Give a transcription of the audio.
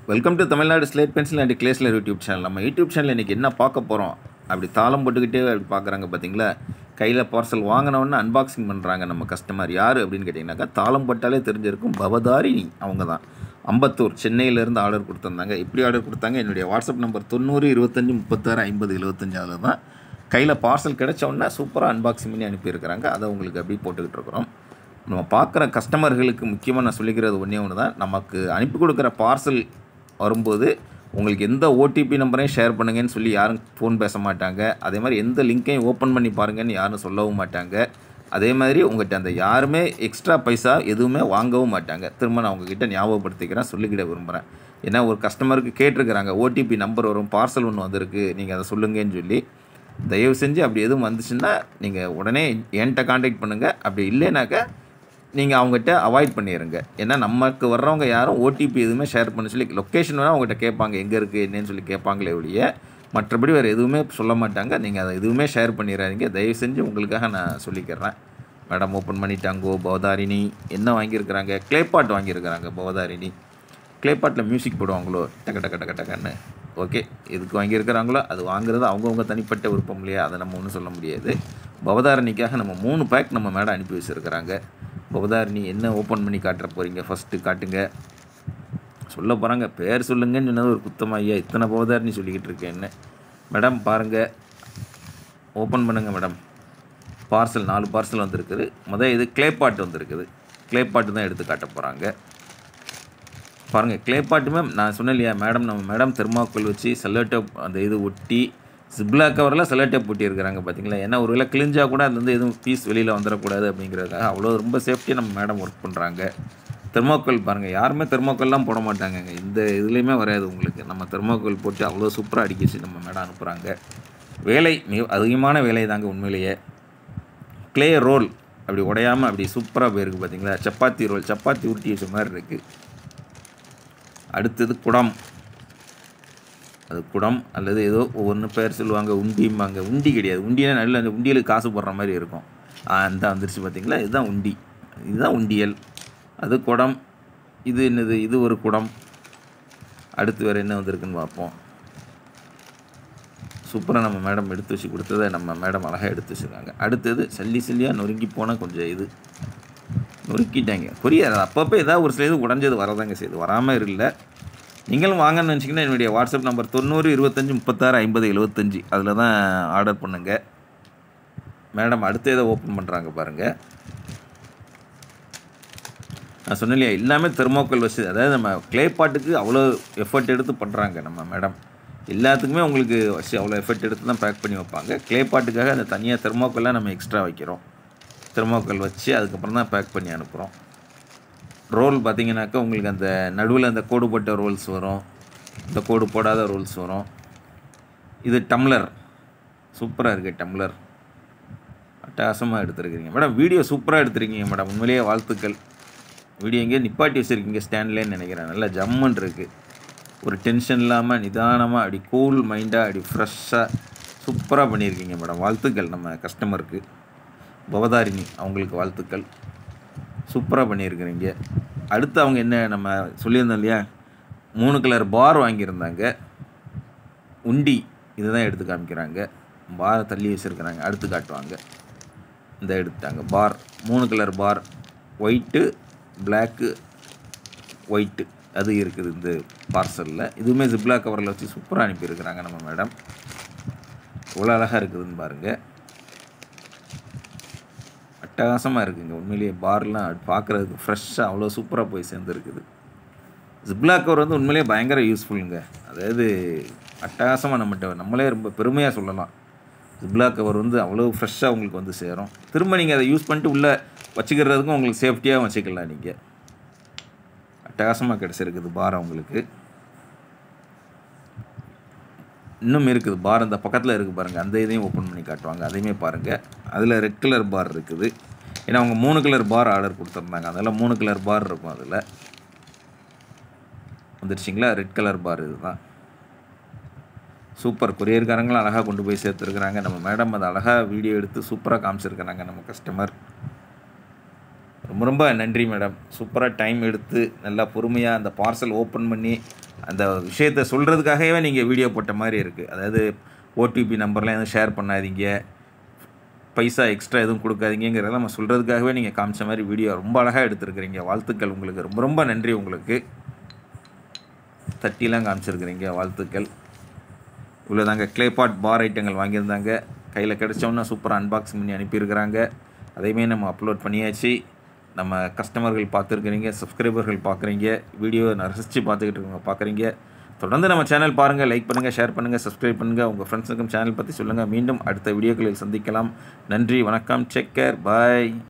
welcome to Tamil Nadu slate pencil and கிளேஸ்லர் YouTube channel நம்ம YouTube channel இன்றைக்கி என்ன பார்க்க போகிறோம் அப்படி தாளம் போட்டுக்கிட்டே அப்படி பார்க்குறாங்க பார்த்தீங்களா கையில் பார்சல் வாங்கினவொன்னே அன்பாக்சிங் பண்ணுறாங்க நம்ம கஸ்டமர் யார் அப்படின்னு கேட்டிங்கனாக்கா தாளம் போட்டாலே தெரிஞ்சிருக்கும் பவதாரிணி அவங்க தான் அம்பத்தூர் சென்னையிலேருந்து ஆர்டர் கொடுத்துருந்தாங்க எப்படி ஆர்டர் கொடுத்தாங்க என்னுடைய வாட்ஸ்அப் நம்பர் தொண்ணூறு இருபத்தஞ்சி முப்பத்தாறு ஐம்பது எழுபத்தஞ்சு அதில் தான் கையில் பார்சல் கிடைச்ச உடனே சூப்பராக அன்பாக்சிங் பண்ணி அனுப்பியிருக்கிறாங்க அதை உங்களுக்கு அப்படி போட்டுக்கிட்டு இருக்கிறோம் நம்ம பார்க்குற கஸ்டமர்களுக்கு முக்கியமாக நான் சொல்லிக்கிறது ஒன்றே ஒன்று தான் நமக்கு அனுப்பி கொடுக்குற பார்சல் வரும்போது உங்களுக்கு எந்த ஓடிபி நம்பரையும் ஷேர் பண்ணுங்கன்னு சொல்லி யாரும் ஃபோன் பேச மாட்டாங்க அதே மாதிரி எந்த லிங்க்கையும் ஓப்பன் பண்ணி பாருங்கன்னு யாரும் சொல்லவும் மாட்டாங்க அதே மாதிரி உங்கள்கிட்ட அந்த யாருமே எக்ஸ்ட்ரா பைசா எதுவுமே வாங்கவும் மாட்டாங்க திரும்ப நான் உங்ககிட்ட ஞாபகப்படுத்திக்கிறேன் சொல்லிக்கிட விரும்புகிறேன் ஏன்னா ஒரு கஸ்டமருக்கு கேட்டிருக்கிறாங்க ஓடிபி நம்பர் வரும் பார்சல் ஒன்று வந்திருக்கு நீங்கள் அதை சொல்லுங்கன்னு சொல்லி தயவு செஞ்சு அப்படி எதுவும் வந்துச்சுன்னா நீங்கள் உடனே என்கிட்ட காண்டாக்ட் பண்ணுங்கள் அப்படி இல்லைனாக்கா நீங்கள் அவங்ககிட்ட அவாய்ட் பண்ணிடுங்க ஏன்னா நமக்கு வர்றவங்க யாரும் ஓடிபி எதுவுமே ஷேர் பண்ண சொல்லி லொக்கேஷன் வேணால் அவங்ககிட்ட கேட்பாங்க எங்கே இருக்குது என்னன்னு சொல்லி கேட்பாங்களே ஒழிய மற்றபடி வேறு எதுவுமே சொல்ல மாட்டாங்க நீங்கள் அதை எதுவுமே ஷேர் பண்ணிடாதீங்க தயவு செஞ்சு உங்களுக்காக நான் சொல்லிக்கிறேன் மேடம் ஓப்பன் பண்ணிட்டாங்கோ பவதாரிணி என்ன வாங்கியிருக்கிறாங்க கிளேபாட் வாங்கியிருக்கிறாங்க பவதாரிணி கிளேபாட்டில் மியூசிக் போடுவாங்களோ டக்க டக்க டக்க டக்கன்னு ஓகே எதுக்கு வாங்கியிருக்கிறாங்களோ அது வாங்குறது அவங்கவுங்க தனிப்பட்ட விருப்பம் இல்லையா அதை நம்ம ஒன்றும் சொல்ல முடியாது பவதாரணிக்காக நம்ம மூணு பேக் நம்ம மேடம் அனுப்பி வச்சுருக்கிறாங்க பவதாரணி என்ன ஓப்பன் பண்ணி காட்டுற போகிறீங்க ஃபஸ்ட்டு காட்டுங்க சொல்ல போகிறாங்க பேர் சொல்லுங்கன்னு சொன்னது ஒரு குத்தமா ஐயா இத்தனை பவதாரணி சொல்லிக்கிட்டு இருக்கேன்னு மேடம் பாருங்கள் ஓப்பன் பண்ணுங்கள் மேடம் பார்சல் நாலு பார்சல் வந்திருக்குது முதல் இது கிளேப்பாட்டு வந்திருக்குது கிளேப்பாட்டு தான் எடுத்து காட்ட போகிறாங்க பாருங்கள் கிளேப்பாட்டுமே நான் சொன்னேன் இல்லையா மேடம் நம்ம மேடம் தெர்மாக்கோல் வச்சு செல்லோட்டேப் அந்த இது ஒட்டி ஜிப்லா கவரில் செல்லோட்டேப் ஒட்டியிருக்கிறாங்க பார்த்தீங்களா ஏன்னா ஒரு வேளை கிழிஞ்சா கூட அதுலேருந்து எதுவும் பீஸ் வெளியில் வந்துடக்கூடாது அப்படிங்கிறதுக்காக அவ்வளோ ரொம்ப சேஃப்டியாக நம்ம மேடம் ஒர்க் பண்ணுறாங்க தெர்மாக்கோல் பாருங்கள் யாருமே தெர்மாக்கோல்லாம் போட மாட்டாங்கங்க இந்த இதுலேயுமே வராது உங்களுக்கு நம்ம தெர்மாக்கோல் போட்டு அவ்வளோ சூப்பராக அடிக்கிச்சு நம்ம மேடம் அனுப்புகிறாங்க வேலை மிக அதிகமான வேலை தாங்க உண்மையிலேயே க்ளே ரோல் அப்படி உடையாமல் அப்படி சூப்பராக போயிருக்கு பார்த்தீங்களா சப்பாத்தி ரோல் சப்பாத்தி உருட்டி வச்ச மாதிரி இருக்குது அடுத்தது குடம் அது குடம் அல்லது ஏதோ ஒவ்வொன்று பேர் சொல்லுவாங்க உண்டிம்பாங்க உண்டி கிடையாது உண்டினா நல்ல அந்த உண்டியலுக்கு காசு போடுற மாதிரி இருக்கும் அந்த வந்துருச்சு பார்த்தீங்களா இதுதான் உண்டி இதுதான் உண்டியல் அது குடம் இது என்னது இது ஒரு குடம் அடுத்து வேறு என்ன வந்திருக்குன்னு பார்ப்போம் சூப்பராக நம்ம மேடம் எடுத்து வச்சு கொடுத்ததை நம்ம மேடம் அழகாக எடுத்து வச்சுருக்காங்க அடுத்தது சல்லி சல்லியாக நொறுங்கி போனால் கொஞ்சம் இது நொறுக்கிட்டாங்க கொரியர் அப்பப்போ ஏதாவது ஒரு சில இது உடஞ்சது வரதாங்க செய்யுது வராமல் இல்லை நீங்களும் வாங்கன்னு நினச்சிங்கன்னா என்னுடைய வாட்ஸ்அப் நம்பர் தொண்ணூறு இருபத்தஞ்சி முப்பத்தாறு ஐம்பது எழுபத்தஞ்சி அதில் தான் ஆர்டர் பண்ணுங்கள் மேடம் அடுத்து எதை ஓப்பன் பண்ணுறாங்க பாருங்கள் நான் சொன்னேன் இல்லையா எல்லாமே தெர்மோக்கல் வச்சு அதாவது நம்ம க்ளே பாட்டுக்கு அவ்வளோ எஃபர்ட் எடுத்து பண்ணுறாங்க நம்ம மேடம் எல்லாத்துக்குமே உங்களுக்கு வச்சு அவ்வளோ எஃபர்ட் எடுத்து தான் பேக் பண்ணி வைப்பாங்க க்ளே பாட்டுக்காக அந்த தனியாக தெர்மோக்கல்லாம் நம்ம எக்ஸ்ட்ரா வைக்கிறோம் தெர்மோக்கல் வச்சு அதுக்கப்புறம் தான் பேக் பண்ணி அனுப்புகிறோம் ரோல் பார்த்தீங்கன்னாக்கா உங்களுக்கு அந்த நடுவில் அந்த கோடு போட்ட ரோல்ஸ் வரும் இந்த கோடு போடாத ரோல்ஸ் வரும் இது டம்ளர் சூப்பராக இருக்குது டம்ளர் அட்டகாசமாக எடுத்துருக்கிறீங்க மேடம் வீடியோ சூப்பராக எடுத்துருக்கீங்க மேடம் உண்மையிலேயே வாழ்த்துக்கள் வீடியோ எங்கேயோ நிப்பாட்டி வச்சுருக்கீங்க ஸ்டாண்ட்லேன்னு நினைக்கிறேன் நல்லா ஜம்முன்னு இருக்குது ஒரு டென்ஷன் இல்லாமல் நிதானமாக அப்படி கூல் மைண்டாக அப்படி ஃப்ரெஷ்ஷாக சூப்பராக பண்ணியிருக்கீங்க மேடம் வாழ்த்துக்கள் நம்ம கஸ்டமருக்கு பவதாரிணி அவங்களுக்கு வாழ்த்துக்கள் சூப்பராக பண்ணியிருக்கிறீங்க அடுத்து அவங்க என்ன நம்ம சொல்லியிருந்தோம் இல்லையா மூணு கலர் பார் வாங்கியிருந்தாங்க உண்டி இதை தான் எடுத்து காமிக்கிறாங்க பாரை தள்ளி வச்சுருக்கிறாங்க அடுத்து காட்டுவாங்க இந்த எடுத்தாங்க பார் மூணு colour bar white black white அது இருக்குது இந்த பார்சலில் இதுவுமே ஜிப்லா கவரில் வச்சு சூப்பராக அனுப்பியிருக்கிறாங்க நம்ம மேடம் இவ்வளோ அழகாக இருக்குதுன்னு பாருங்கள் அட்டகாசமாக இருக்குங்க உண்மையிலேயே பார்லாம் பார்க்குறதுக்கு ஃப்ரெஷ்ஷாக அவ்வளோ சூப்பராக போய் சேர்ந்துருக்குது ஜிப்லா கவர் வந்து உண்மையிலேயே பயங்கர யூஸ்ஃபுல்லுங்க அதாவது அட்டகாசமாக நம்மகிட்ட நம்மளே ரொம்ப பெருமையாக சொல்லலாம் ஜிப்லா கவர் வந்து அவ்வளோ ஃப்ரெஷ்ஷாக உங்களுக்கு வந்து சேரும் திரும்ப நீங்கள் அதை யூஸ் பண்ணிட்டு உள்ளே வச்சுக்கிறதுக்கும் உங்களுக்கு சேஃப்டியாக வச்சுக்கலாம் நீங்கள் அட்டகாசமாக கிடச்சிருக்குது பார் உங்களுக்கு இன்னும் இருக்குது பார் இந்த பக்கத்தில் இருக்குது பாருங்கள் அந்த இதையும் ஓப்பன் பண்ணி காட்டுவாங்க அதையுமே பாருங்கள் அதில் ரெட் கலர் பார் இருக்குது ஏன்னா அவங்க மூணு கலர் பார் ஆர்டர் கொடுத்துருந்தாங்க அதனால் மூணு கலர் பார் இருக்கும் அதில் வந்துருச்சிங்களா ரெட் கலர் பார் இதுதான் சூப்பர் கொரியர்காரங்களும் அழகாக கொண்டு போய் சேர்த்துருக்குறாங்க நம்ம மேடம் அதை அழகாக வீடியோ எடுத்து சூப்பராக காமிச்சிருக்கிறாங்க நம்ம கஸ்டமர் ரொம்ப ரொம்ப நன்றி மேடம் சூப்பராக டைம் எடுத்து நல்லா பொறுமையாக அந்த பார்சல் ஓப்பன் பண்ணி அந்த விஷயத்தை சொல்கிறதுக்காகவே நீங்கள் வீடியோ போட்ட மாதிரி இருக்குது அதாவது ஓடிபி நம்பர்லாம் எதுவும் ஷேர் பண்ணாதீங்க பைசா எக்ஸ்ட்ரா எதுவும் கொடுக்காதீங்கிறத நம்ம சொல்கிறதுக்காகவே நீங்கள் காமிச்ச மாதிரி வீடியோ ரொம்ப அழகாக எடுத்துருக்கிறீங்க வாழ்த்துக்கள் உங்களுக்கு ரொம்ப ரொம்ப நன்றி உங்களுக்கு தட்டிலாம் காமிச்சிருக்கிறீங்க வாழ்த்துக்கள் இவ்வளோதாங்க க்ளேபாட் பார் ஐட்டங்கள் வாங்கியிருந்தாங்க கையில் கிடச்சோன்னா சூப்பராக அன்பாக்சிங் பண்ணி அனுப்பியிருக்கிறாங்க அதையுமே நம்ம அப்லோட் பண்ணியாச்சு நம்ம கஸ்டமர்கள் பார்த்துருக்குறீங்க சப்ஸ்கிரைபர்கள் பார்க்குறீங்க வீடியோ ரசித்து பார்த்துக்கிட்டு இருக்கவங்க பார்க்குறீங்க தொடர்ந்து நம்ம சேனல் பாருங்கள் லைக் பண்ணுங்கள் ஷேர் பண்ணுங்கள் சப்ஸ்கிரைப் பண்ணுங்கள் உங்கள் ஃப்ரெண்ட்ஸுக்கும் சேனல் பற்றி சொல்லுங்கள் மீண்டும் அடுத்த வீடியோக்களில் சந்திக்கலாம் நன்றி வணக்கம் செக் கேர் பாய்